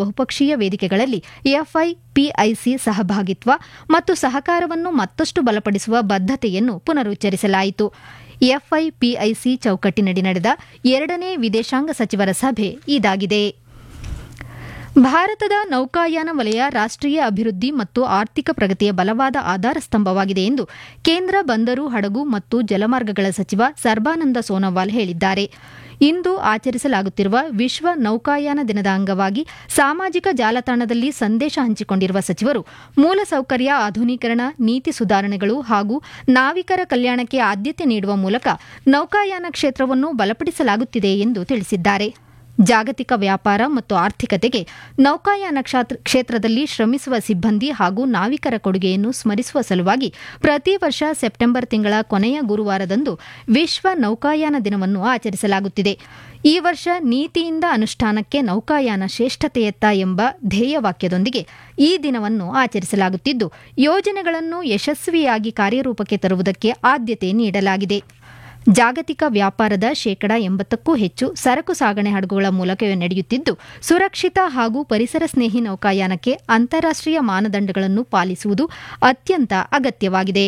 ಬಹುಪಕ್ಷೀಯ ವೇದಿಕೆಗಳಲ್ಲಿ ಎಫ್ಐಪಿಐಸಿ ಸಹಭಾಗಿತ್ವ ಮತ್ತು ಸಹಕಾರವನ್ನು ಮತ್ತಷ್ಟು ಬಲಪಡಿಸುವ ಬದ್ಧತೆಯನ್ನು ಪುನರುಚ್ಚರಿಸಲಾಯಿತು ಎಫ್ಐಪಿಐಸಿ ಚೌಕಟ್ಟಿನಡಿ ನಡೆದ ಎರಡನೇ ವಿದೇಶಾಂಗ ಸಚಿವರ ಸಭೆ ಇದಾಗಿದೆ ಭಾರತದ ನೌಕಾಯಾನ ವಲಯ ರಾಷ್ಟೀಯ ಅಭಿವೃದ್ಧಿ ಮತ್ತು ಆರ್ಥಿಕ ಪ್ರಗತಿಯ ಬಲವಾದ ಆಧಾರ ಸ್ತಂಭವಾಗಿದೆ ಎಂದು ಕೇಂದ್ರ ಬಂದರು ಹಡಗು ಮತ್ತು ಜಲಮಾರ್ಗಗಳ ಸಚಿವ ಸರ್ಬಾನಂದ ಸೋನೋವಾಲ್ ಹೇಳಿದ್ದಾರೆ ಇಂದು ಆಚರಿಸಲಾಗುತ್ತಿರುವ ವಿಶ್ವ ನೌಕಾಯಾನ ದಿನದ ಅಂಗವಾಗಿ ಸಾಮಾಜಿಕ ಜಾಲತಾಣದಲ್ಲಿ ಸಂದೇಶ ಹಂಚಿಕೊಂಡಿರುವ ಸಚಿವರು ಮೂಲಸೌಕರ್ಯ ಆಧುನೀಕರಣ ನೀತಿ ಸುಧಾರಣೆಗಳು ಹಾಗೂ ನಾವಿಕರ ಕಲ್ಯಾಣಕ್ಕೆ ಆದ್ಯತೆ ನೀಡುವ ಮೂಲಕ ನೌಕಾಯಾನ ಕ್ಷೇತ್ರವನ್ನು ಬಲಪಡಿಸಲಾಗುತ್ತಿದೆ ಎಂದು ತಿಳಿಸಿದ್ದಾರೆ ಜಾಗತಿಕ ವ್ಯಾಪಾರ ಮತ್ತು ಆರ್ಥಿಕತೆಗೆ ನೌಕಾಯಾನ ಕ್ಷೇತ್ರದಲ್ಲಿ ಶ್ರಮಿಸುವ ಸಿಬ್ಬಂದಿ ಹಾಗೂ ನಾವಿಕರ ಕೊಡುಗೆಯನ್ನು ಸ್ಮರಿಸುವ ಸಲುವಾಗಿ ಪ್ರತಿ ವರ್ಷ ಸೆಪ್ಟೆಂಬರ್ ತಿಂಗಳ ಕೊನೆಯ ಗುರುವಾರದಂದು ವಿಶ್ವ ನೌಕಾಯಾನ ದಿನವನ್ನು ಆಚರಿಸಲಾಗುತ್ತಿದೆ ಈ ವರ್ಷ ನೀತಿಯಿಂದ ಅನುಷ್ಠಾನಕ್ಕೆ ನೌಕಾಯಾನ ಶ್ರೇಷ್ಠತೆಯತ್ತ ಎಂಬ ಧ್ಯೇಯವಾಕ್ಯದೊಂದಿಗೆ ಈ ದಿನವನ್ನು ಆಚರಿಸಲಾಗುತ್ತಿದ್ದು ಯೋಜನೆಗಳನ್ನು ಯಶಸ್ವಿಯಾಗಿ ಕಾರ್ಯರೂಪಕ್ಕೆ ತರುವುದಕ್ಕೆ ಆದ್ಯತೆ ನೀಡಲಾಗಿದೆ ಜಾಗತಿಕ ವ್ಯಾಪಾರದ ಶೇಕಡಾ ಎಂಬತ್ತಕ್ಕೂ ಹೆಚ್ಚು ಸರಕು ಸಾಗಣೆ ಹಡಗುಗಳ ಮೂಲಕವೇ ನಡೆಯುತ್ತಿದ್ದು ಸುರಕ್ಷಿತ ಹಾಗೂ ಪರಿಸರ ಸ್ನೇಹಿ ನೌಕಾಯಾನಕ್ಕೆ ಅಂತಾರಾಷ್ಟೀಯ ಮಾನದಂಡಗಳನ್ನು ಪಾಲಿಸುವುದು ಅತ್ಯಂತ ಅಗತ್ಯವಾಗಿದೆ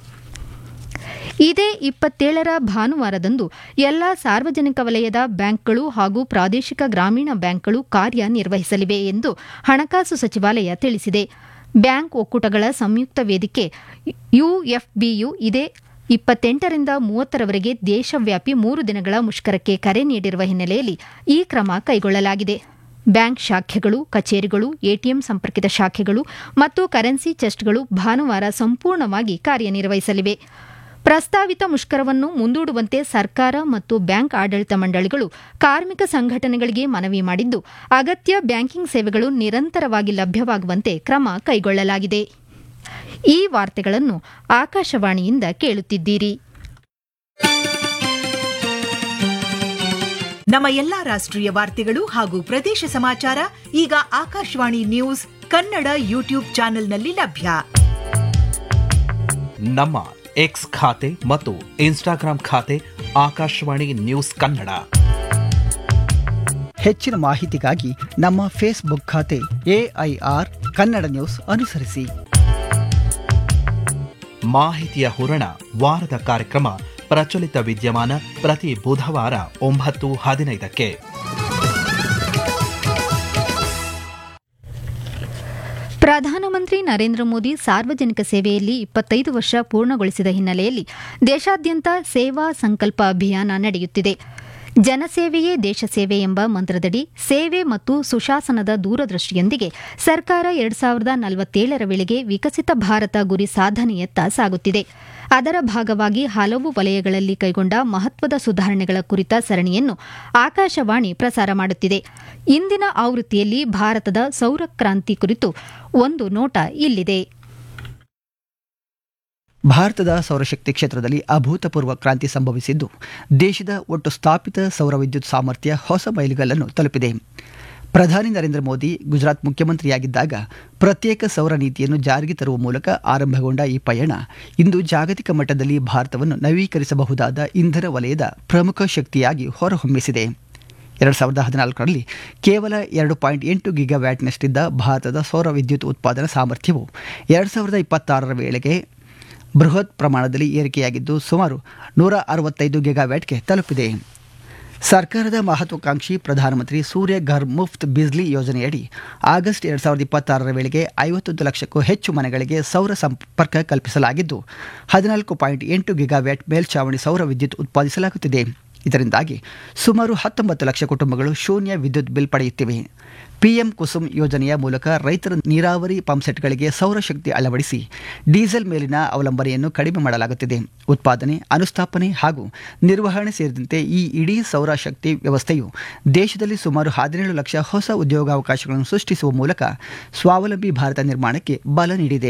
ಇದೇ ಇಪ್ಪತ್ತೇಳರ ಭಾನುವಾರದಂದು ಎಲ್ಲಾ ಸಾರ್ವಜನಿಕ ವಲಯದ ಬ್ಯಾಂಕ್ಗಳು ಹಾಗೂ ಪ್ರಾದೇಶಿಕ ಗ್ರಾಮೀಣ ಬ್ಯಾಂಕ್ಗಳು ಕಾರ್ಯನಿರ್ವಹಿಸಲಿವೆ ಎಂದು ಹಣಕಾಸು ಸಚಿವಾಲಯ ತಿಳಿಸಿದೆ ಬ್ಯಾಂಕ್ ಒಕ್ಕೂಟಗಳ ಸಂಯುಕ್ತ ವೇದಿಕೆ ಯುಎಫ್ಬಿಯು ಇದೇ ಇಪ್ಪತ್ತೆಂಟರಿಂದ ಮೂವತ್ತರವರೆಗೆ ದೇಶವ್ಯಾಪಿ ಮೂರು ದಿನಗಳ ಮುಷ್ಕರಕ್ಕೆ ಕರೆ ನೀಡಿರುವ ಹಿನ್ನೆಲೆಯಲ್ಲಿ ಈ ಕ್ರಮ ಕೈಗೊಳ್ಳಲಾಗಿದೆ ಬ್ಯಾಂಕ್ ಶಾಖೆಗಳು ಕಚೇರಿಗಳು ಎಟಿಎಂ ಸಂಪರ್ಕಿತ ಶಾಖೆಗಳು ಮತ್ತು ಕರೆನ್ಸಿ ಚೆಸ್ಟ್ಗಳು ಭಾನುವಾರ ಸಂಪೂರ್ಣವಾಗಿ ಕಾರ್ಯನಿರ್ವಹಿಸಲಿವೆ ಪ್ರಸ್ತಾವಿತ ಮುಷ್ಕರವನ್ನು ಮುಂದೂಡುವಂತೆ ಸರ್ಕಾರ ಮತ್ತು ಬ್ಯಾಂಕ್ ಆಡಳಿತ ಮಂಡಳಿಗಳು ಕಾರ್ಮಿಕ ಸಂಘಟನೆಗಳಿಗೆ ಮನವಿ ಮಾಡಿದ್ದು ಅಗತ್ಯ ಬ್ಯಾಂಕಿಂಗ್ ಸೇವೆಗಳು ನಿರಂತರವಾಗಿ ಲಭ್ಯವಾಗುವಂತೆ ಕ್ರಮ ಕೈಗೊಳ್ಳಲಾಗಿದೆ ಈ ವಾರ್ತೆಗಳನ್ನು ಆಕಾಶವಾಣಿಯಿಂದ ಕೇಳುತ್ತಿದ್ದೀರಿ ನಮ್ಮ ಎಲ್ಲಾ ರಾಷ್ಟ್ರೀಯ ವಾರ್ತೆಗಳು ಹಾಗೂ ಪ್ರದೇಶ ಸಮಾಚಾರ ಈಗ ಆಕಾಶವಾಣಿ ನ್ಯೂಸ್ ಕನ್ನಡ ಯೂಟ್ಯೂಬ್ ಚಾನೆಲ್ನಲ್ಲಿ ಲಭ್ಯ ನಮ್ಮ ಎಕ್ಸ್ ಖಾತೆ ಮತ್ತು ಇನ್ಸ್ಟಾಗ್ರಾಂ ಖಾತೆ ಆಕಾಶವಾಣಿ ನ್ಯೂಸ್ ಕನ್ನಡ ಹೆಚ್ಚಿನ ಮಾಹಿತಿಗಾಗಿ ನಮ್ಮ ಫೇಸ್ಬುಕ್ ಖಾತೆ ಎಐಆರ್ ಕನ್ನಡ ನ್ಯೂಸ್ ಅನುಸರಿಸಿ ಮಾಹಿತಿಯ ಹೂರಣ ವಾರದ ಕಾರ್ಯಕ್ರಮ ಪ್ರಚಲಿತ ವಿದ್ಯಮಾನ ಪ್ರತಿ ಬುಧವಾರ ಒಂಬತ್ತು ಹದಿನೈದಕ್ಕೆ ಪ್ರಧಾನಮಂತ್ರಿ ನರೇಂದ್ರ ಮೋದಿ ಸಾರ್ವಜನಿಕ ಸೇವೆಯಲ್ಲಿ ಇಪ್ಪತ್ತೈದು ವರ್ಷ ಪೂರ್ಣಗೊಳಿಸಿದ ಹಿನ್ನೆಲೆಯಲ್ಲಿ ದೇಶಾದ್ಯಂತ ಸೇವಾ ಸಂಕಲ್ಪ ಅಭಿಯಾನ ನಡೆಯುತ್ತಿದೆ ಜನಸೇವೆಯೇ ದೇಶ ಸೇವೆ ಎಂಬ ಮಂತ್ರದಡಿ ಸೇವೆ ಮತ್ತು ಸುಶಾಸನದ ದೂರದೃಷ್ಟಿಯೊಂದಿಗೆ ಸರ್ಕಾರ ಎರಡ್ ಸಾವಿರದ ನಲವತ್ತೇಳರ ವೇಳೆಗೆ ವಿಕಸಿತ ಭಾರತ ಗುರಿ ಸಾಧನೆಯತ್ತ ಸಾಗುತ್ತಿದೆ ಅದರ ಭಾಗವಾಗಿ ಹಲವು ವಲಯಗಳಲ್ಲಿ ಕೈಗೊಂಡ ಮಹತ್ವದ ಸುಧಾರಣೆಗಳ ಕುರಿತ ಸರಣಿಯನ್ನು ಆಕಾಶವಾಣಿ ಪ್ರಸಾರ ಮಾಡುತ್ತಿದೆ ಇಂದಿನ ಆವೃತ್ತಿಯಲ್ಲಿ ಭಾರತದ ಸೌರ ಕ್ರಾಂತಿ ಕುರಿತು ಒಂದು ನೋಟ ಇಲ್ಲಿದೆ ಭಾರತದ ಸೌರಶಕ್ತಿ ಕ್ಷೇತ್ರದಲ್ಲಿ ಅಭೂತಪೂರ್ವ ಕ್ರಾಂತಿ ಸಂಭವಿಸಿದ್ದು ದೇಶದ ಒಟ್ಟು ಸ್ಥಾಪಿತ ಸೌರ ವಿದ್ಯುತ್ ಸಾಮರ್ಥ್ಯ ಹೊಸ ಮೈಲಿಗಲ್ಲನ್ನು ತಲುಪಿದೆ ಪ್ರಧಾನಿ ನರೇಂದ್ರ ಮೋದಿ ಗುಜರಾತ್ ಮುಖ್ಯಮಂತ್ರಿಯಾಗಿದ್ದಾಗ ಪ್ರತ್ಯೇಕ ಸೌರ ನೀತಿಯನ್ನು ಜಾರಿಗೆ ತರುವ ಮೂಲಕ ಆರಂಭಗೊಂಡ ಈ ಪಯಣ ಇಂದು ಜಾಗತಿಕ ಮಟ್ಟದಲ್ಲಿ ಭಾರತವನ್ನು ನವೀಕರಿಸಬಹುದಾದ ಇಂಧನ ವಲಯದ ಪ್ರಮುಖ ಶಕ್ತಿಯಾಗಿ ಹೊರಹೊಮ್ಮಿಸಿದೆ ಎರಡು ಸಾವಿರದ ಹದಿನಾಲ್ಕರಲ್ಲಿ ಕೇವಲ ಎರಡು ಪಾಯಿಂಟ್ ಎಂಟು ಗಿಗಾವ್ಯಾಟ್ನಷ್ಟಿದ್ದ ಭಾರತದ ಸೌರ ವಿದ್ಯುತ್ ಉತ್ಪಾದನಾ ಸಾಮರ್ಥ್ಯವು ಎರಡು ಸಾವಿರದ ಇಪ್ಪತ್ತಾರರ ವೇಳೆಗೆ ಬೃಹತ್ ಪ್ರಮಾಣದಲ್ಲಿ ಏರಿಕೆಯಾಗಿದ್ದು ಸುಮಾರು ನೂರ ಅರವತ್ತೈದು ಗಿಗಾವ್ಯಾಟ್ಗೆ ತಲುಪಿದೆ ಸರ್ಕಾರದ ಮಹತ್ವಾಕಾಂಕ್ಷಿ ಪ್ರಧಾನಮಂತ್ರಿ ಸೂರ್ಯ ಘರ್ ಮುಫ್ತ್ ಬಿಜ್ಲಿ ಯೋಜನೆಯಡಿ ಆಗಸ್ಟ್ ಎರಡು ಸಾವಿರದ ಇಪ್ಪತ್ತಾರರ ವೇಳೆಗೆ ಐವತ್ತೊಂದು ಲಕ್ಷಕ್ಕೂ ಹೆಚ್ಚು ಮನೆಗಳಿಗೆ ಸೌರ ಸಂಪರ್ಕ ಕಲ್ಪಿಸಲಾಗಿದ್ದು ಹದಿನಾಲ್ಕು ಪಾಯಿಂಟ್ ಎಂಟು ಗಿಗಾವ್ಯಾಟ್ ಮೇಲ್ಛಾವಣಿ ಸೌರ ವಿದ್ಯುತ್ ಉತ್ಪಾದಿಸಲಾಗುತ್ತಿದೆ ಇದರಿಂದಾಗಿ ಸುಮಾರು ಹತ್ತೊಂಬತ್ತು ಲಕ್ಷ ಕುಟುಂಬಗಳು ಶೂನ್ಯ ವಿದ್ಯುತ್ ಬಿಲ್ ಪಡೆಯುತ್ತಿವೆ ಪಿಎಂ ಕುಸುಮ್ ಯೋಜನೆಯ ಮೂಲಕ ರೈತರ ನೀರಾವರಿ ಪಂಪ್ಸೆಟ್ಗಳಿಗೆ ಸೌರಶಕ್ತಿ ಅಳವಡಿಸಿ ಡೀಸೆಲ್ ಮೇಲಿನ ಅವಲಂಬನೆಯನ್ನು ಕಡಿಮೆ ಮಾಡಲಾಗುತ್ತಿದೆ ಉತ್ಪಾದನೆ ಅನುಸ್ಥಾಪನೆ ಹಾಗೂ ನಿರ್ವಹಣೆ ಸೇರಿದಂತೆ ಈ ಇಡೀ ಸೌರಶಕ್ತಿ ವ್ಯವಸ್ಥೆಯು ದೇಶದಲ್ಲಿ ಸುಮಾರು ಹದಿನೇಳು ಲಕ್ಷ ಹೊಸ ಉದ್ಯೋಗಾವಕಾಶಗಳನ್ನು ಸೃಷ್ಟಿಸುವ ಮೂಲಕ ಸ್ವಾವಲಂಬಿ ಭಾರತ ನಿರ್ಮಾಣಕ್ಕೆ ಬಲ ನೀಡಿದೆ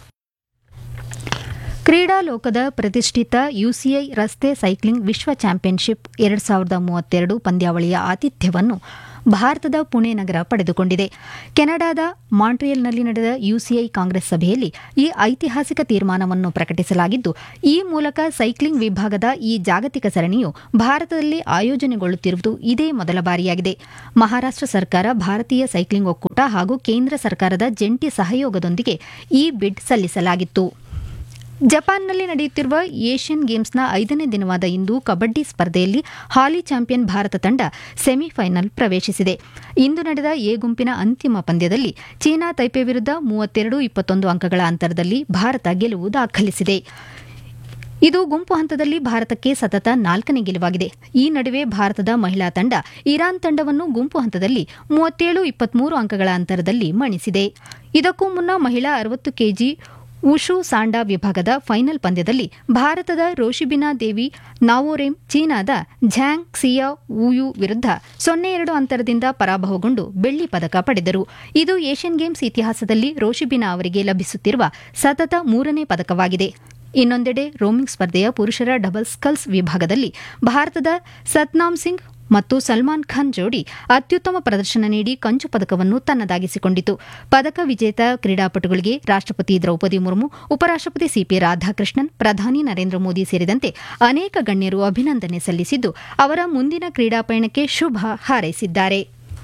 ಕ್ರೀಡಾ ಲೋಕದ ಪ್ರತಿಷ್ಠಿತ ಯುಸಿಐ ರಸ್ತೆ ಸೈಕ್ಲಿಂಗ್ ವಿಶ್ವ ಚಾಂಪಿಯನ್ಶಿಪ್ ಎರಡು ಸಾವಿರದ ಮೂವತ್ತೆರಡು ಪಂದ್ಯಾವಳಿಯ ಆತಿಥ್ಯವನ್ನು ಭಾರತದ ಪುಣೆ ನಗರ ಪಡೆದುಕೊಂಡಿದೆ ಕೆನಡಾದ ಮಾಂಟ್ರಿಯಲ್ನಲ್ಲಿ ನಡೆದ ಯುಸಿಐ ಕಾಂಗ್ರೆಸ್ ಸಭೆಯಲ್ಲಿ ಈ ಐತಿಹಾಸಿಕ ತೀರ್ಮಾನವನ್ನು ಪ್ರಕಟಿಸಲಾಗಿದ್ದು ಈ ಮೂಲಕ ಸೈಕ್ಲಿಂಗ್ ವಿಭಾಗದ ಈ ಜಾಗತಿಕ ಸರಣಿಯು ಭಾರತದಲ್ಲಿ ಆಯೋಜನೆಗೊಳ್ಳುತ್ತಿರುವುದು ಇದೇ ಮೊದಲ ಬಾರಿಯಾಗಿದೆ ಮಹಾರಾಷ್ಟ್ರ ಸರ್ಕಾರ ಭಾರತೀಯ ಸೈಕ್ಲಿಂಗ್ ಒಕ್ಕೂಟ ಹಾಗೂ ಕೇಂದ್ರ ಸರ್ಕಾರದ ಜಂಟಿ ಸಹಯೋಗದೊಂದಿಗೆ ಈ ಬಿಡ್ ಸಲ್ಲಿಸಲಾಗಿತ್ತು ಜಪಾನ್ನಲ್ಲಿ ನಡೆಯುತ್ತಿರುವ ಏಷ್ಯನ್ ಗೇಮ್ಸ್ನ ಐದನೇ ದಿನವಾದ ಇಂದು ಕಬಡ್ಡಿ ಸ್ಪರ್ಧೆಯಲ್ಲಿ ಹಾಲಿ ಚಾಂಪಿಯನ್ ಭಾರತ ತಂಡ ಸೆಮಿಫೈನಲ್ ಪ್ರವೇಶಿಸಿದೆ ಇಂದು ನಡೆದ ಎ ಗುಂಪಿನ ಅಂತಿಮ ಪಂದ್ಯದಲ್ಲಿ ಚೀನಾ ತೈಪೆ ವಿರುದ್ಧ ಮೂವತ್ತೆರಡು ಇಪ್ಪತ್ತೊಂದು ಅಂಕಗಳ ಅಂತರದಲ್ಲಿ ಭಾರತ ಗೆಲುವು ದಾಖಲಿಸಿದೆ ಇದು ಗುಂಪು ಹಂತದಲ್ಲಿ ಭಾರತಕ್ಕೆ ಸತತ ನಾಲ್ಕನೇ ಗೆಲುವಾಗಿದೆ ಈ ನಡುವೆ ಭಾರತದ ಮಹಿಳಾ ತಂಡ ಇರಾನ್ ತಂಡವನ್ನು ಗುಂಪು ಹಂತದಲ್ಲಿ ಮೂವತ್ತೇಳು ಇಪ್ಪತ್ಮೂರು ಅಂಕಗಳ ಅಂತರದಲ್ಲಿ ಮಣಿಸಿದೆ ಇದಕ್ಕೂ ಮುನ್ನ ಮಹಿಳಾ ಅರವತ್ತು ಕೆಜಿ ಉಷು ಸಾಂಡಾ ವಿಭಾಗದ ಫೈನಲ್ ಪಂದ್ಯದಲ್ಲಿ ಭಾರತದ ರೋಶಿಬಿನಾ ದೇವಿ ನಾವೋರೆಮ್ ಚೀನಾದ ಝ್ಯಾಂಗ್ ಕ್ಸಿಯಾ ವುಯು ವಿರುದ್ಧ ಸೊನ್ನೆ ಎರಡು ಅಂತರದಿಂದ ಪರಾಭವಗೊಂಡು ಬೆಳ್ಳಿ ಪದಕ ಪಡೆದರು ಇದು ಏಷ್ಯನ್ ಗೇಮ್ಸ್ ಇತಿಹಾಸದಲ್ಲಿ ರೋಶಿಬಿನಾ ಅವರಿಗೆ ಲಭಿಸುತ್ತಿರುವ ಸತತ ಮೂರನೇ ಪದಕವಾಗಿದೆ ಇನ್ನೊಂದೆಡೆ ರೋಮಿಂಗ್ ಸ್ಪರ್ಧೆಯ ಪುರುಷರ ಡಬಲ್ ಸ್ಕಲ್ಸ್ ವಿಭಾಗದಲ್ಲಿ ಭಾರತದ ಸತ್ನಾಮ್ ಸಿಂಗ್ ಮತ್ತು ಸಲ್ಮಾನ್ ಖಾನ್ ಜೋಡಿ ಅತ್ಯುತ್ತಮ ಪ್ರದರ್ಶನ ನೀಡಿ ಕಂಚು ಪದಕವನ್ನು ತನ್ನದಾಗಿಸಿಕೊಂಡಿತು ಪದಕ ವಿಜೇತ ಕ್ರೀಡಾಪಟುಗಳಿಗೆ ರಾಷ್ಟ್ರಪತಿ ದ್ರೌಪದಿ ಮುರ್ಮು ಉಪರಾಷ್ಟ್ರಪತಿ ಸಿಪಿ ರಾಧಾಕೃಷ್ಣನ್ ಪ್ರಧಾನಿ ನರೇಂದ್ರ ಮೋದಿ ಸೇರಿದಂತೆ ಅನೇಕ ಗಣ್ಯರು ಅಭಿನಂದನೆ ಸಲ್ಲಿಸಿದ್ದು ಅವರ ಮುಂದಿನ ಕ್ರೀಡಾ ಪಯಣಕ್ಕೆ ಶುಭ ಹಾರೈಸಿದ್ದಾರೆ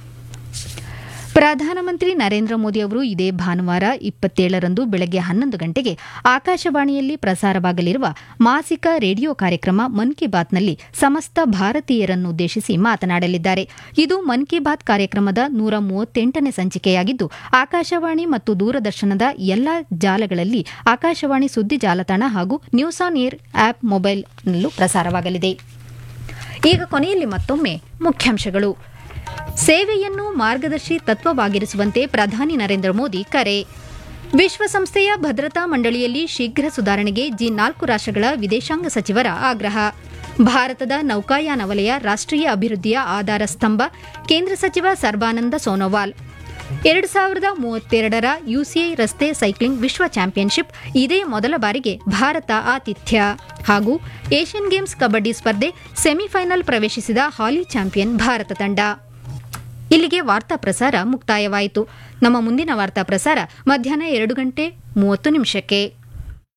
ಪ್ರಧಾನಮಂತ್ರಿ ನರೇಂದ್ರ ಮೋದಿ ಅವರು ಇದೇ ಭಾನುವಾರ ಇಪ್ಪತ್ತೇಳರಂದು ಬೆಳಗ್ಗೆ ಹನ್ನೊಂದು ಗಂಟೆಗೆ ಆಕಾಶವಾಣಿಯಲ್ಲಿ ಪ್ರಸಾರವಾಗಲಿರುವ ಮಾಸಿಕ ರೇಡಿಯೋ ಕಾರ್ಯಕ್ರಮ ಮನ್ ಕಿ ಬಾತ್ನಲ್ಲಿ ಸಮಸ್ತ ಭಾರತೀಯರನ್ನುದ್ದೇಶಿಸಿ ಮಾತನಾಡಲಿದ್ದಾರೆ ಇದು ಮನ್ ಕಿ ಬಾತ್ ಕಾರ್ಯಕ್ರಮದ ನೂರ ಮೂವತ್ತೆಂಟನೇ ಸಂಚಿಕೆಯಾಗಿದ್ದು ಆಕಾಶವಾಣಿ ಮತ್ತು ದೂರದರ್ಶನದ ಎಲ್ಲಾ ಜಾಲಗಳಲ್ಲಿ ಆಕಾಶವಾಣಿ ಸುದ್ದಿ ಜಾಲತಾಣ ಹಾಗೂ ನ್ಯೂಸ್ ಆನ್ ಏರ್ ಆಪ್ ಮೊಬೈಲ್ನಲ್ಲೂ ಪ್ರಸಾರವಾಗಲಿದೆ ಈಗ ಕೊನೆಯಲ್ಲಿ ಮತ್ತೊಮ್ಮೆ ಮುಖ್ಯಾಂಶಗಳು ಸೇವೆಯನ್ನು ಮಾರ್ಗದರ್ಶಿ ತತ್ವವಾಗಿರಿಸುವಂತೆ ಪ್ರಧಾನಿ ನರೇಂದ್ರ ಮೋದಿ ಕರೆ ವಿಶ್ವಸಂಸ್ಥೆಯ ಭದ್ರತಾ ಮಂಡಳಿಯಲ್ಲಿ ಶೀಘ್ರ ಸುಧಾರಣೆಗೆ ಜಿ ನಾಲ್ಕು ರಾಷ್ಟ್ರಗಳ ವಿದೇಶಾಂಗ ಸಚಿವರ ಆಗ್ರಹ ಭಾರತದ ನೌಕಾಯಾನ ವಲಯ ರಾಷ್ಟ್ರೀಯ ಅಭಿವೃದ್ಧಿಯ ಆಧಾರ ಸ್ತಂಭ ಕೇಂದ್ರ ಸಚಿವ ಸರ್ಬಾನಂದ ಸೋನೋವಾಲ್ ಎರಡು ಸಾವಿರದ ಮೂವತ್ತೆರಡರ ಯುಸಿಐ ರಸ್ತೆ ಸೈಕ್ಲಿಂಗ್ ವಿಶ್ವ ಚಾಂಪಿಯನ್ಶಿಪ್ ಇದೇ ಮೊದಲ ಬಾರಿಗೆ ಭಾರತ ಆತಿಥ್ಯ ಹಾಗೂ ಏಷ್ಯನ್ ಗೇಮ್ಸ್ ಕಬಡ್ಡಿ ಸ್ಪರ್ಧೆ ಸೆಮಿಫೈನಲ್ ಪ್ರವೇಶಿಸಿದ ಹಾಲಿ ಚಾಂಪಿಯನ್ ಭಾರತ ತಂಡ ಇಲ್ಲಿಗೆ ವಾರ್ತಾ ಪ್ರಸಾರ ಮುಕ್ತಾಯವಾಯಿತು ನಮ್ಮ ಮುಂದಿನ ವಾರ್ತಾ ಪ್ರಸಾರ ಮಧ್ಯಾಹ್ನ ಎರಡು ಗಂಟೆ ಮೂವತ್ತು ನಿಮಿಷಕ್ಕೆ